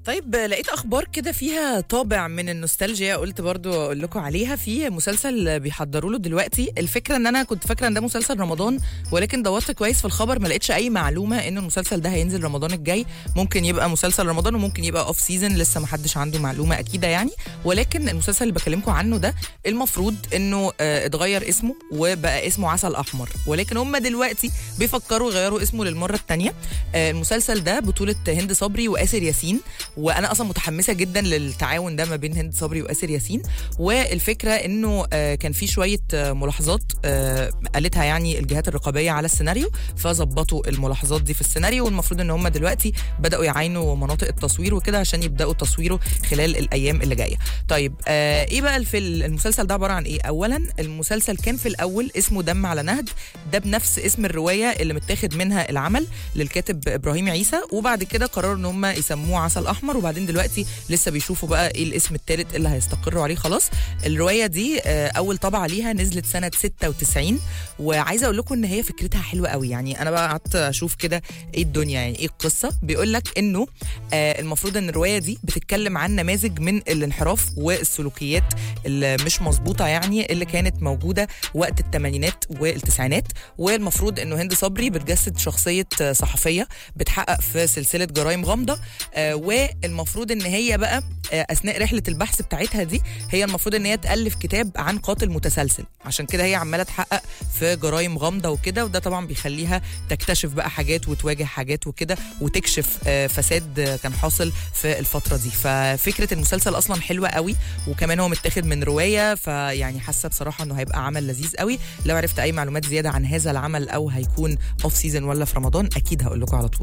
طيب لقيت اخبار كده فيها طابع من النوستالجيا قلت برضو اقول لكم عليها في مسلسل بيحضروا له دلوقتي الفكره ان انا كنت فاكره ان ده مسلسل رمضان ولكن دورت كويس في الخبر ما لقيتش اي معلومه ان المسلسل ده هينزل رمضان الجاي ممكن يبقى مسلسل رمضان وممكن يبقى اوف سيزون لسه ما حدش عنده معلومه اكيده يعني ولكن المسلسل اللي بكلمكم عنه ده المفروض انه آه، اتغير اسمه وبقى اسمه عسل احمر ولكن هم دلوقتي بيفكروا يغيروا اسمه للمره الثانيه المسلسل ده بطوله هند صبري واسر ياسين وانا اصلا متحمسه جدا للتعاون ده ما بين هند صبري واسر ياسين والفكره انه آه، كان في شويه آه، ملاحظات آه، قالتها يعني الجهات الرقابيه على السيناريو فظبطوا الملاحظات دي في السيناريو والمفروض ان هم دلوقتي بداوا يعاينوا مناطق التصوير وكده عشان يبداوا تصويره خلال الايام اللي جايه طيب آه ايه بقى في المسلسل ده عباره عن ايه اولا المسلسل كان في الاول اسمه دم على نهد ده بنفس اسم الروايه اللي متاخد منها العمل للكاتب ابراهيم عيسى وبعد كده قرروا ان هم يسموه عسل احمر وبعدين دلوقتي لسه بيشوفوا بقى ايه الاسم الثالث اللي هيستقروا عليه خلاص الروايه دي آه، اول طبعه ليها نزلت سنه 96 وعايزه اقول لكم ان هي فكرتها حلوه قوي يعني انا بقى قعدت اشوف كده ايه الدنيا يعني ايه القصه بيقول لك انه آه، المفروض ان الروايه دي بتتكلم عن نماذج من الانحراف والسلوكيات اللي مش مظبوطه يعني اللي كانت موجوده وقت الثمانينات والتسعينات والمفروض انه هند صبري بتجسد شخصيه آه، صحفيه بتحقق في سلسله جرائم غامضه آه، والمفروض ان هي بقى آه، اثناء رحله البحث بتاعتها دي هي المفروض ان هي تالف كتاب عن قاتل متسلسل عشان كده هي عماله تحقق في جرائم غامضه وكده وده طبعا بيخليها تكتشف بقى حاجات وتواجه حاجات وكده وتكشف آه، فساد آه، كان حاصل في الفتره دي ففكره المسلسل اصلا حلوه قوي وكمان هو متاخد من روايه فيعني حاسه بصراحه انه هيبقى عمل لذيذ قوي لو عرفت اي معلومات زياده عن هذا العمل او هيكون اوف سيزون ولا في رمضان اكيد هقول لكم على طول